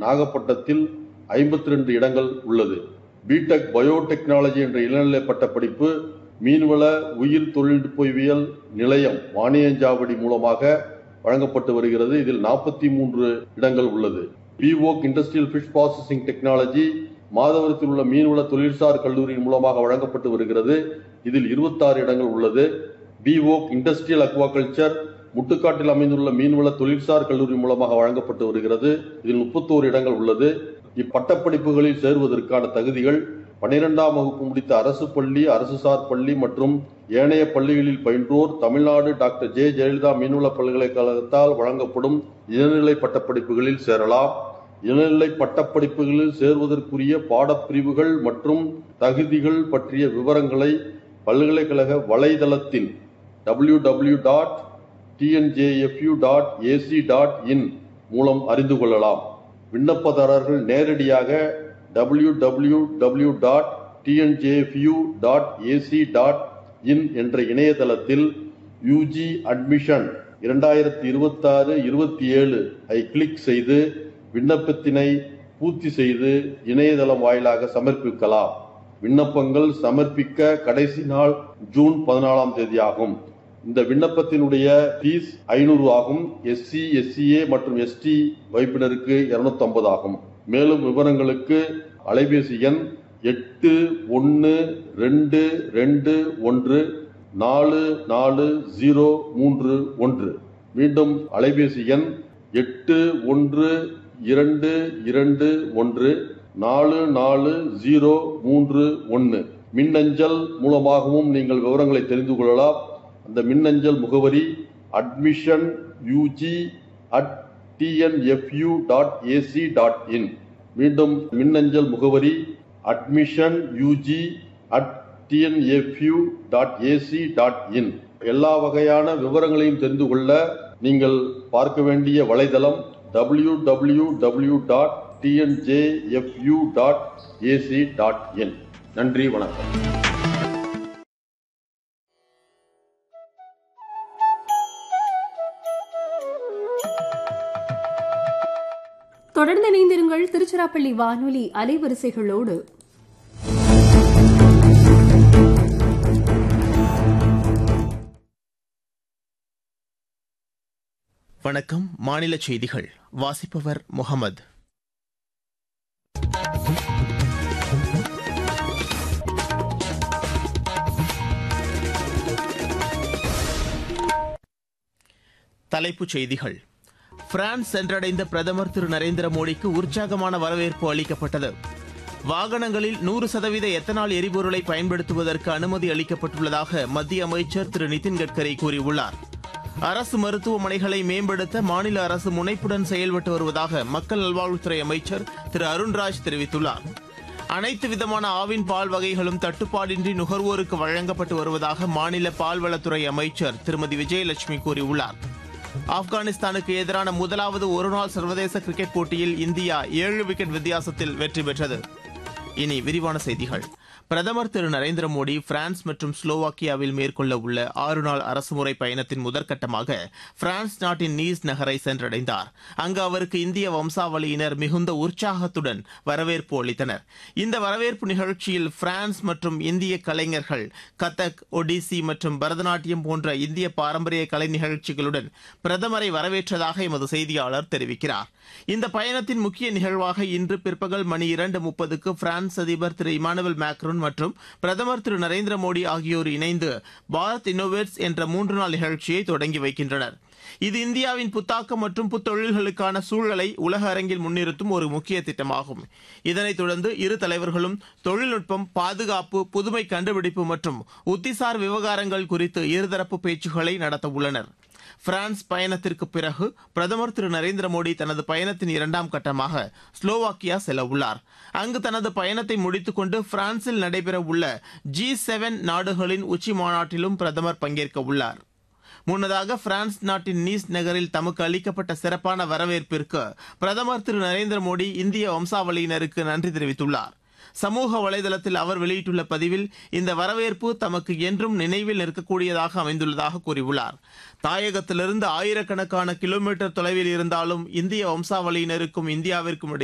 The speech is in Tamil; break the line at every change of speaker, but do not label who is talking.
நாகப்பட்டினத்தில் ஐம்பத்தி ரெண்டு இடங்கள் உள்ளது பிடெக் பயோடெக்னாலஜி என்ற இளநிலை பட்டப்படிப்பு மீன்வள உயிர் தொழில்நுட்பவியல் நிலையம் வாணியஞ்சாவடி மூலமாக வழங்கப்பட்டு வருகிறது இதில் நாற்பத்தி மூன்று இடங்கள் உள்ளது பிஓக் இண்டஸ்ட்ரியல் ஃபிஷ் ப்ராசஸிங் டெக்னாலஜி மாதவரத்தில் உள்ள மீன்வள தொழில்சார் கல்லூரியின் மூலமாக வழங்கப்பட்டு வருகிறது இதில் இருபத்தாறு இடங்கள் உள்ளது பிஓக் இண்டஸ்ட்ரியல் அக்வாகல்ச்சர் முட்டுக்காட்டில் அமைந்துள்ள மீன்வள தொழில்சார் கல்லூரி மூலமாக வழங்கப்பட்டு வருகிறது இதில் முப்பத்தோரு இடங்கள் உள்ளது இப்பட்டப்படிப்புகளில் சேருவதற்கான தகுதிகள் பனிரெண்டாம் வகுப்பு முடித்த அரசு பள்ளி அரசு சார் பள்ளி மற்றும் ஏனைய பள்ளிகளில் பயின்றோர் தமிழ்நாடு டாக்டர் ஜே ஜெயலலிதா மீன்வள பல்கலைக்கழகத்தால் வழங்கப்படும் இளநிலை பட்டப்படிப்புகளில் சேரலாம் இளநிலை பட்டப்படிப்புகளில் சேர்வதற்குரிய பாடப்பிரிவுகள் மற்றும் தகுதிகள் பற்றிய விவரங்களை பல்கலைக்கழக வலைதளத்தில் W W dot TNJFU dot AC dot in மூலம் அறிந்து கொள்ளலாம் விண்ணப்பதாரர்கள் நேரடியாக W W W dot TNJFU dot AC dot in என்ற இணையதளத்தில் யூஜி அட்மிஷன் இரண்டாயிரத்தி இருபத்தாறு இருபத்தி ஏழு ஐ கிளிக் செய்து விண்ணப்பத்தினை பூர்த்தி செய்து இணையதளம் வாயிலாக சமர்ப்பிக்கலாம் விண்ணப்பங்கள் சமர்ப்பிக்க கடைசி நாள் ஜூன் பதினாலாம் தேதி ஆகும் இந்த விண்ணப்பத்தினுடைய ஃபீஸ் ஐநூறு ஆகும் எஸ்சி எஸ்சிஏ மற்றும் எஸ்டி வைப்பினருக்கு இருநூத்தி ஐம்பது ஆகும் மேலும் விவரங்களுக்கு அலைபேசி எண் எட்டு ஒன்று ரெண்டு ரெண்டு ஒன்று நாலு நாலு ஜீரோ மூன்று ஒன்று மீண்டும் அலைபேசி எண் எட்டு ஒன்று இரண்டு இரண்டு ஒன்று நாலு நாலு ஜீரோ மூன்று ஒன்று மின்னஞ்சல் மூலமாகவும் நீங்கள் விவரங்களை தெரிந்து கொள்ளலாம் அந்த மின்னஞ்சல் முகவரி admission UG at TNFU dot AC dot in மீண்டும் மின்னஞ்சல் முகவரி admission UG at TNFU dot AC dot in எல்லா வகையான விவரங்களையும் தெரிந்து கொள்ள நீங்கள் பார்க்க வேண்டிய வலைதளம் W W W dot TNJFU dot AC dot in நன்றி வணக்கம்
தொடர்ந்து இணைந்திருங்கள் திருச்சிராப்பள்ளி வானொலி அலைவரிசைகளோடு
வணக்கம் மாநில செய்திகள் வாசிப்பவர் முகமது தலைப்புச் செய்திகள் பிரான்ஸ் சென்றடைந்த பிரதமர் திரு நரேந்திர மோடிக்கு உற்சாகமான வரவேற்பு அளிக்கப்பட்டது வாகனங்களில் நூறு சதவீத எத்தனால் எரிபொருளை பயன்படுத்துவதற்கு அனுமதி அளிக்கப்பட்டுள்ளதாக மத்திய அமைச்சர் திரு நிதின் கட்கரி கூறியுள்ளார் அரசு மருத்துவமனைகளை மேம்படுத்த மாநில அரசு முனைப்புடன் செயல்பட்டு வருவதாக மக்கள் நல்வாழ்வுத்துறை அமைச்சர் திரு அருண்ராஜ் தெரிவித்துள்ளார் அனைத்து விதமான ஆவின் பால் வகைகளும் தட்டுப்பாடின்றி நுகர்வோருக்கு வழங்கப்பட்டு வருவதாக மாநில பால்வளத்துறை அமைச்சர் திருமதி விஜயலட்சுமி கூறியுள்ளார் ஆப்கானிஸ்தானுக்கு எதிரான முதலாவது ஒருநாள் சர்வதேச கிரிக்கெட் போட்டியில் இந்தியா ஏழு விக்கெட் வித்தியாசத்தில் வெற்றி பெற்றது இனி விரிவான செய்திகள் பிரதமர் திரு நரேந்திர மோடி பிரான்ஸ் மற்றும் ஸ்லோவாக்கியாவில் மேற்கொள்ள உள்ள ஆறு நாள் அரசுமுறை பயணத்தின் முதற்கட்டமாக பிரான்ஸ் நாட்டின் நீஸ் நகரை சென்றடைந்தார் அங்கு அவருக்கு இந்திய வம்சாவளியினர் மிகுந்த உற்சாகத்துடன் வரவேற்பு அளித்தனர் இந்த வரவேற்பு நிகழ்ச்சியில் பிரான்ஸ் மற்றும் இந்திய கலைஞர்கள் கதக் ஒடிசி மற்றும் பரதநாட்டியம் போன்ற இந்திய பாரம்பரிய கலை நிகழ்ச்சிகளுடன் பிரதமரை வரவேற்றதாக எமது செய்தியாளர் தெரிவிக்கிறார் இந்த பயணத்தின் முக்கிய நிகழ்வாக இன்று பிற்பகல் மணி இரண்டு முப்பதுக்கு பிரான்ஸ் அதிபர் திரு இமானுவல் மேக்ரோன் மற்றும் பிரதமர் திரு நரேந்திர மோடி ஆகியோர் இணைந்து பாரத் இன்னோவேட்ஸ் என்ற மூன்று நாள் நிகழ்ச்சியை தொடங்கி வைக்கின்றனர் இது இந்தியாவின் புத்தாக்கம் மற்றும் புத்தொழில்களுக்கான சூழலை உலக அரங்கில் முன்னிறுத்தும் ஒரு முக்கிய திட்டமாகும் இதனைத் தொடர்ந்து இரு தலைவர்களும் தொழில்நுட்பம் பாதுகாப்பு புதுமை கண்டுபிடிப்பு மற்றும் உத்திசார் விவகாரங்கள் குறித்து இருதரப்பு பேச்சுக்களை நடத்த உள்ளனர் பிரான்ஸ் பயணத்திற்கு பிறகு பிரதமர் திரு நரேந்திர மோடி தனது பயணத்தின் இரண்டாம் கட்டமாக ஸ்லோவாக்கியா செல்ல உள்ளார் அங்கு தனது பயணத்தை முடித்துக் கொண்டு பிரான்சில் நடைபெற உள்ள ஜி செவன் நாடுகளின் உச்சி மாநாட்டிலும் பிரதமர் பங்கேற்க உள்ளார் முன்னதாக பிரான்ஸ் நாட்டின் நீஸ் நகரில் தமக்கு அளிக்கப்பட்ட சிறப்பான வரவேற்பிற்கு பிரதமர் திரு நரேந்திர மோடி இந்திய வம்சாவளியினருக்கு நன்றி தெரிவித்துள்ளார் சமூக வலைதளத்தில் அவர் வெளியிட்டுள்ள பதிவில் இந்த வரவேற்பு தமக்கு என்றும் நினைவில் நிற்கக்கூடியதாக அமைந்துள்ளதாக கூறியுள்ளார் தாயகத்திலிருந்து ஆயிரக்கணக்கான கிலோமீட்டர் தொலைவில் இருந்தாலும் இந்திய வம்சாவளியினருக்கும் இந்தியாவிற்கும் இடையே